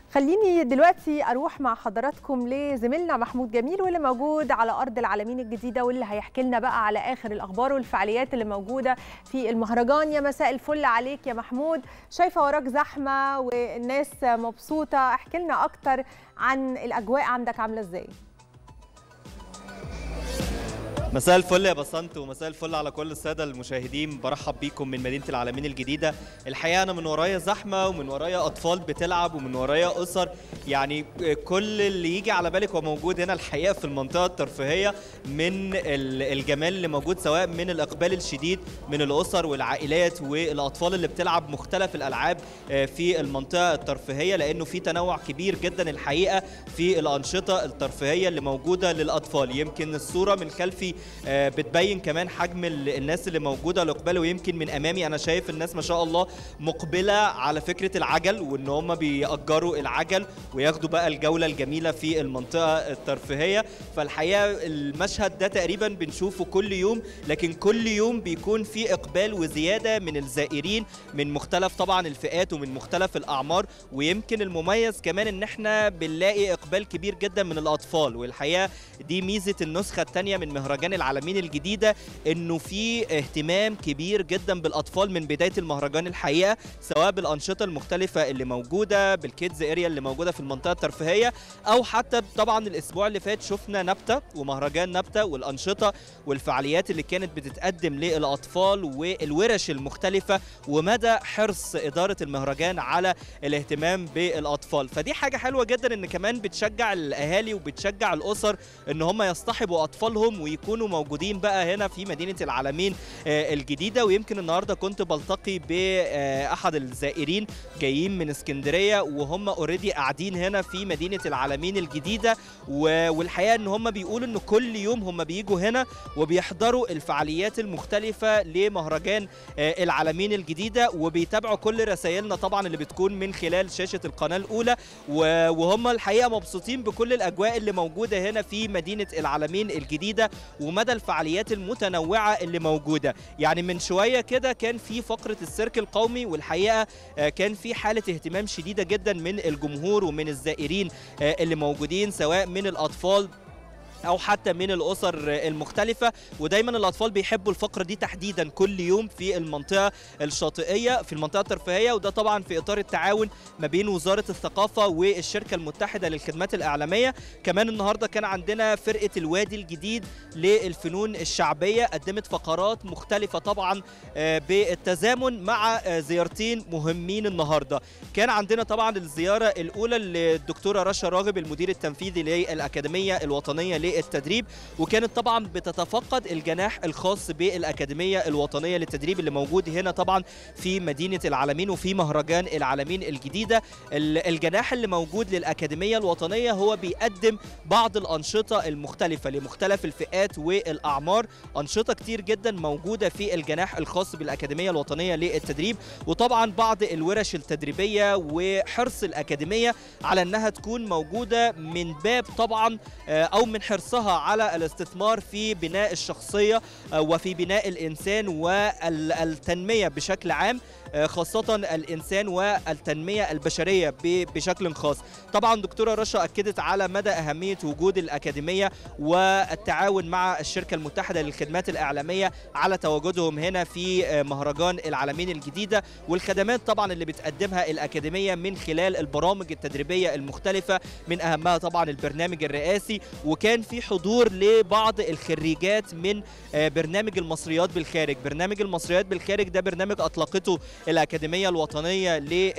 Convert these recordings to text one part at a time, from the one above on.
خليني دلوقتي اروح مع حضراتكم لزميلنا محمود جميل واللي موجود على ارض العالمين الجديده واللي هيحكي لنا بقى على اخر الاخبار والفعاليات اللي موجوده في المهرجان يا مساء الفل عليك يا محمود شايفه وراك زحمه والناس مبسوطه احكي لنا اكتر عن الاجواء عندك عامله ازاي مساء الفل يا بسنت ومساء الفل على كل الساده المشاهدين برحب بيكم من مدينه العالمين الجديده الحقيقه انا من ورايا زحمه ومن ورايا اطفال بتلعب ومن ورايا اسر يعني كل اللي يجي على بالك هو موجود هنا الحقيقه في المنطقه الترفيهيه من الجمال اللي موجود سواء من الاقبال الشديد من الاسر والعائلات والاطفال اللي بتلعب مختلف الالعاب في المنطقه الترفيهيه لانه في تنوع كبير جدا الحقيقه في الانشطه الترفيهيه اللي موجوده للاطفال يمكن الصوره من خلفي بتبين كمان حجم الناس اللي موجوده الاقبال ويمكن من امامي انا شايف الناس ما شاء الله مقبله على فكره العجل وان هم بيأجروا العجل وياخدوا بقى الجوله الجميله في المنطقه الترفيهيه فالحقيقه المشهد ده تقريبا بنشوفه كل يوم لكن كل يوم بيكون في اقبال وزياده من الزائرين من مختلف طبعا الفئات ومن مختلف الاعمار ويمكن المميز كمان ان احنا بنلاقي اقبال كبير جدا من الاطفال والحقيقه دي ميزه النسخه الثانيه من مهرجان العالمين الجديده انه في اهتمام كبير جدا بالاطفال من بدايه المهرجان الحقيقه سواء بالانشطه المختلفه اللي موجوده بالكيدز اريا اللي موجوده في المنطقه الترفيهيه او حتى طبعا الاسبوع اللي فات شفنا نبته ومهرجان نبته والانشطه والفعاليات اللي كانت بتتقدم للاطفال والورش المختلفه ومدى حرص اداره المهرجان على الاهتمام بالاطفال فدي حاجه حلوه جدا ان كمان بتشجع الاهالي وبتشجع الاسر ان هم يصطحبوا اطفالهم ويكونوا موجودين بقى هنا في مدينه العالمين الجديده ويمكن النهارده كنت بلتقي باحد الزائرين جايين من اسكندريه وهم اوريدي قاعدين هنا في مدينه العالمين الجديده والحقيقه ان هم بيقولوا ان كل يوم هم بيجوا هنا وبيحضروا الفعاليات المختلفه لمهرجان العالمين الجديده وبيتابعوا كل رسائلنا طبعا اللي بتكون من خلال شاشه القناه الاولى وهم الحقيقه مبسوطين بكل الاجواء اللي موجوده هنا في مدينه العالمين الجديده ومدى الفعاليات المتنوعه اللي موجوده يعني من شويه كده كان في فقره السيرك القومي والحقيقه كان في حاله اهتمام شديده جدا من الجمهور ومن الزائرين اللي موجودين سواء من الاطفال او حتى من الاسر المختلفه ودايما الاطفال بيحبوا الفقره دي تحديدا كل يوم في المنطقه الشاطئيه في المنطقه الترفيهيه وده طبعا في اطار التعاون ما بين وزاره الثقافه والشركه المتحده للخدمات الاعلاميه كمان النهارده كان عندنا فرقه الوادي الجديد للفنون الشعبيه قدمت فقرات مختلفه طبعا بالتزامن مع زيارتين مهمين النهارده كان عندنا طبعا الزياره الاولى للدكتوره رشا راغب المدير التنفيذي للاكاديميه الوطنيه للتدريب وكانت طبعا بتتفقد الجناح الخاص بالاكاديميه الوطنيه للتدريب اللي موجود هنا طبعا في مدينه العالمين وفي مهرجان العالمين الجديده الجناح اللي موجود للاكاديميه الوطنيه هو بيقدم بعض الانشطه المختلفه لمختلف الفئات والاعمار انشطه كتير جدا موجوده في الجناح الخاص بالاكاديميه الوطنيه للتدريب وطبعا بعض الورش التدريبيه وحرص الاكاديميه على انها تكون موجوده من باب طبعا او من حرصها على الاستثمار في بناء الشخصيه وفي بناء الانسان والتنميه بشكل عام خاصة الإنسان والتنمية البشرية بشكل خاص طبعا دكتورة رشا أكدت على مدى أهمية وجود الأكاديمية والتعاون مع الشركة المتحدة للخدمات الإعلامية على تواجدهم هنا في مهرجان العالمين الجديدة والخدمات طبعا اللي بتقدمها الأكاديمية من خلال البرامج التدريبية المختلفة من أهمها طبعا البرنامج الرئاسي وكان في حضور لبعض الخريجات من برنامج المصريات بالخارج برنامج المصريات بالخارج ده برنامج أطلقته الأكاديمية الوطنية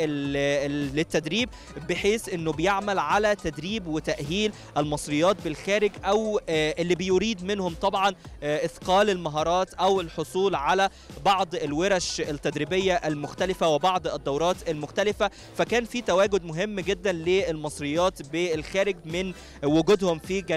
للتدريب بحيث أنه بيعمل على تدريب وتأهيل المصريات بالخارج أو اللي بيريد منهم طبعا إثقال المهارات أو الحصول على بعض الورش التدريبية المختلفة وبعض الدورات المختلفة فكان في تواجد مهم جدا للمصريات بالخارج من وجودهم في جناح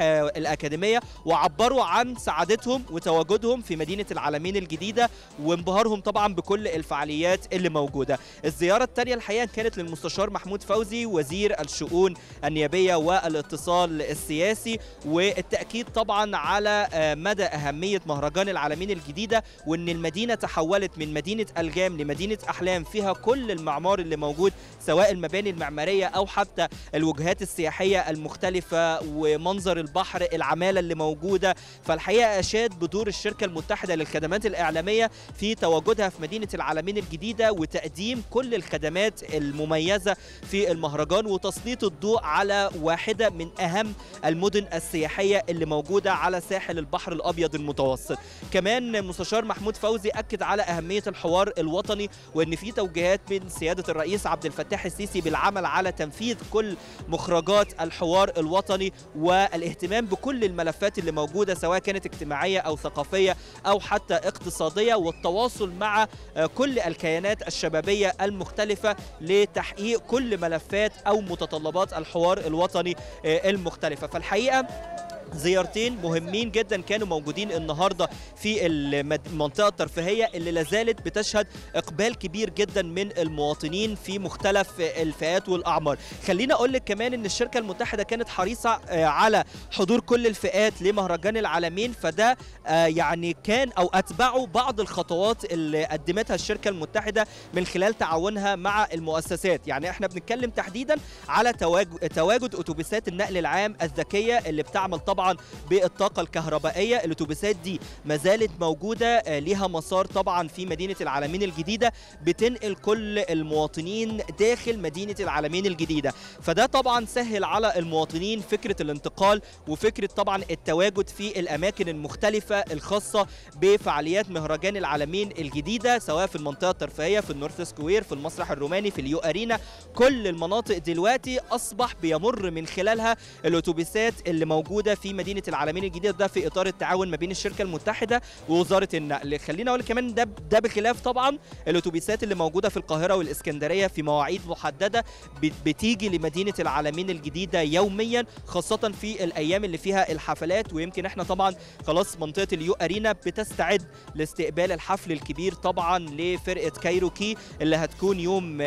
الأكاديمية وعبروا عن سعادتهم وتواجدهم في مدينة العالمين الجديدة وانبهارهم طبعا بكل الفعاليات اللي موجودة الزيارة الثانية الحقيقة كانت للمستشار محمود فوزي وزير الشؤون النيابية والاتصال السياسي والتأكيد طبعا على مدى أهمية مهرجان العالمين الجديدة وأن المدينة تحولت من مدينة ألجام لمدينة أحلام فيها كل المعمار اللي موجود سواء المباني المعمارية أو حتى الوجهات السياحية المختلفة ومنظر البحر العمالة اللي موجودة فالحقيقة أشاد بدور الشركة المتحدة للخدمات الإعلامية في تواجدها في مدينة العالمين الجديدة وتقديم كل الخدمات المميزة في المهرجان وتسليط الضوء على واحدة من أهم المدن السياحية اللي موجودة على ساحل البحر الأبيض المتوسط كمان مستشار محمود فوزي أكد على أهمية الحوار الوطني وأن في توجيهات من سيادة الرئيس عبد الفتاح السيسي بالعمل على تنفيذ كل مخرجات الحوار الوطني والاهتمام بكل الملفات اللي موجودة سواء كانت اجتماعية أو ثقافية أو حتى اقتصادية والتواصل مع كل الكيانات الشبابية المختلفة لتحقيق كل ملفات أو متطلبات الحوار الوطني المختلفة فالحقيقة زيارتين مهمين جدا كانوا موجودين النهارده في المنطقه الترفيهيه اللي لازالت بتشهد اقبال كبير جدا من المواطنين في مختلف الفئات والاعمار خلينا اقول لك كمان ان الشركه المتحده كانت حريصه على حضور كل الفئات لمهرجان العالمين فده يعني كان او اتبعوا بعض الخطوات اللي قدمتها الشركه المتحده من خلال تعاونها مع المؤسسات يعني احنا بنتكلم تحديدا على تواجد, تواجد اتوبيسات النقل العام الذكيه اللي بتعمل طبعا طبعا بالطاقه الكهربائيه الاتوبيسات دي ما زالت موجوده ليها مسار طبعا في مدينه العالمين الجديده بتنقل كل المواطنين داخل مدينه العالمين الجديده فده طبعا سهل على المواطنين فكره الانتقال وفكره طبعا التواجد في الاماكن المختلفه الخاصه بفعاليات مهرجان العالمين الجديده سواء في المنطقه الترفيهيه في النورث سكوير في المسرح الروماني في اليو ارينا كل المناطق دلوقتي اصبح بيمر من خلالها الاتوبيسات اللي موجوده في مدينه العالمين الجديده ده في اطار التعاون ما بين الشركه المتحده ووزاره النقل خلينا اقول كمان ده ده بخلاف طبعا الاتوبيسات اللي موجوده في القاهره والاسكندريه في مواعيد محدده بتيجي لمدينه العالمين الجديده يوميا خاصه في الايام اللي فيها الحفلات ويمكن احنا طبعا خلاص منطقه اليو ارينا بتستعد لاستقبال الحفل الكبير طبعا لفرقه كايروكي اللي هتكون يوم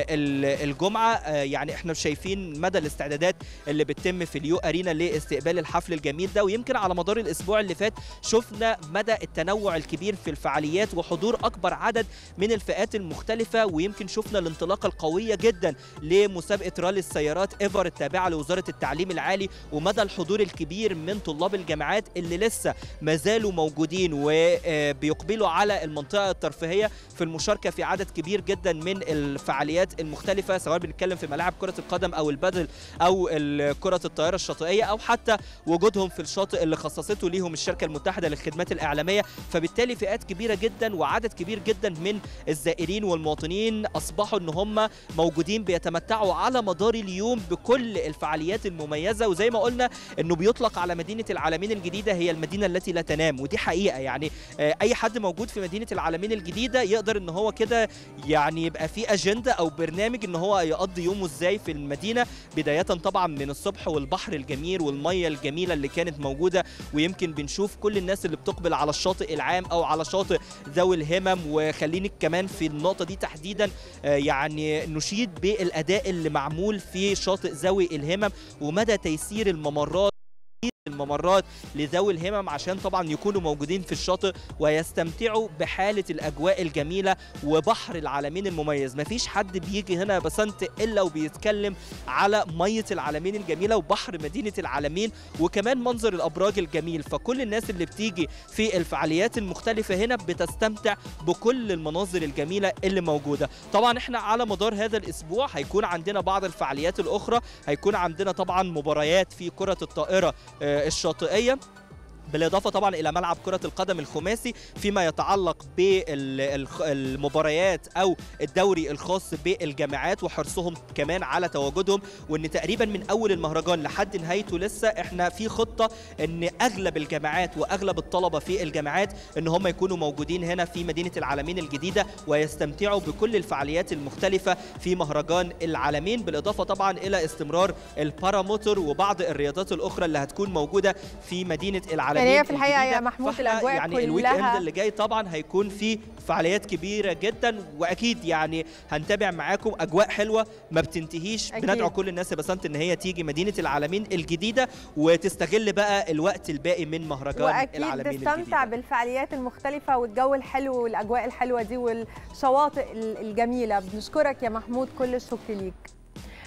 الجمعه يعني احنا شايفين مدى الاستعدادات اللي بتتم في اليو ارينا لاستقبال الحفل الجميل ده ويمكن على مدار الاسبوع اللي فات شفنا مدى التنوع الكبير في الفعاليات وحضور اكبر عدد من الفئات المختلفه ويمكن شفنا الانطلاقه القويه جدا لمسابقه رالي السيارات ايفر التابعه لوزاره التعليم العالي ومدى الحضور الكبير من طلاب الجامعات اللي لسه ما زالوا موجودين وبيقبلوا على المنطقه الترفيهيه في المشاركه في عدد كبير جدا من الفعاليات المختلفه سواء بنتكلم في ملاعب كره القدم او البادل او كره الطائره الشاطئيه او حتى وجودهم في الشاطئ اللي خصصته ليهم الشركه المتحده للخدمات الاعلاميه فبالتالي فئات كبيره جدا وعدد كبير جدا من الزائرين والمواطنين اصبحوا ان هم موجودين بيتمتعوا على مدار اليوم بكل الفعاليات المميزه وزي ما قلنا انه بيطلق على مدينه العالمين الجديده هي المدينه التي لا تنام ودي حقيقه يعني اي حد موجود في مدينه العالمين الجديده يقدر ان هو كده يعني يبقى في اجنده او برنامج ان هو يقضي يومه ازاي في المدينه بدايه طبعا من الصبح والبحر الجميل والميه الجميله اللي كانت موجوده ويمكن بنشوف كل الناس اللي بتقبل على الشاطئ العام او على شاطئ ذوي الهمم وخليني كمان في النقطه دي تحديدا يعني نشيد بالاداء اللي معمول في شاطئ ذوي الهمم ومدى تيسير الممرات الممرات لذوي الهمم عشان طبعا يكونوا موجودين في الشاطئ ويستمتعوا بحاله الاجواء الجميله وبحر العالمين المميز مفيش حد بيجي هنا بسنت الا وبيتكلم على ميه العالمين الجميله وبحر مدينه العالمين وكمان منظر الابراج الجميل فكل الناس اللي بتيجي في الفعاليات المختلفه هنا بتستمتع بكل المناظر الجميله اللي موجوده طبعا احنا على مدار هذا الاسبوع هيكون عندنا بعض الفعاليات الاخرى هيكون عندنا طبعا مباريات في كره الطائره الشاطئيه بالاضافه طبعا الى ملعب كره القدم الخماسي فيما يتعلق بالمباريات او الدوري الخاص بالجامعات وحرصهم كمان على تواجدهم وان تقريبا من اول المهرجان لحد نهايته لسه احنا في خطه ان اغلب الجامعات واغلب الطلبه في الجامعات ان هم يكونوا موجودين هنا في مدينه العالمين الجديده ويستمتعوا بكل الفعاليات المختلفه في مهرجان العالمين بالاضافه طبعا الى استمرار الباراموتور وبعض الرياضات الاخرى اللي هتكون موجوده في مدينه العالمين يعني هي في الحقيقه الجديدة. يا محمود فإحنا الاجواء يعني الويك اند كلها اللي جاي طبعا هيكون فيه فعاليات كبيره جدا واكيد يعني هنتابع معاكم اجواء حلوه ما بتنتهيش أكيد. بندعو كل الناس يا بسنت ان هي تيجي مدينه العالمين الجديده وتستغل بقى الوقت الباقي من مهرجان واكيد العالمين تستمتع الجديده بالفعاليات المختلفه والجو الحلو والاجواء الحلوه دي والشواطئ الجميله بنشكرك يا محمود كل الشكر ليك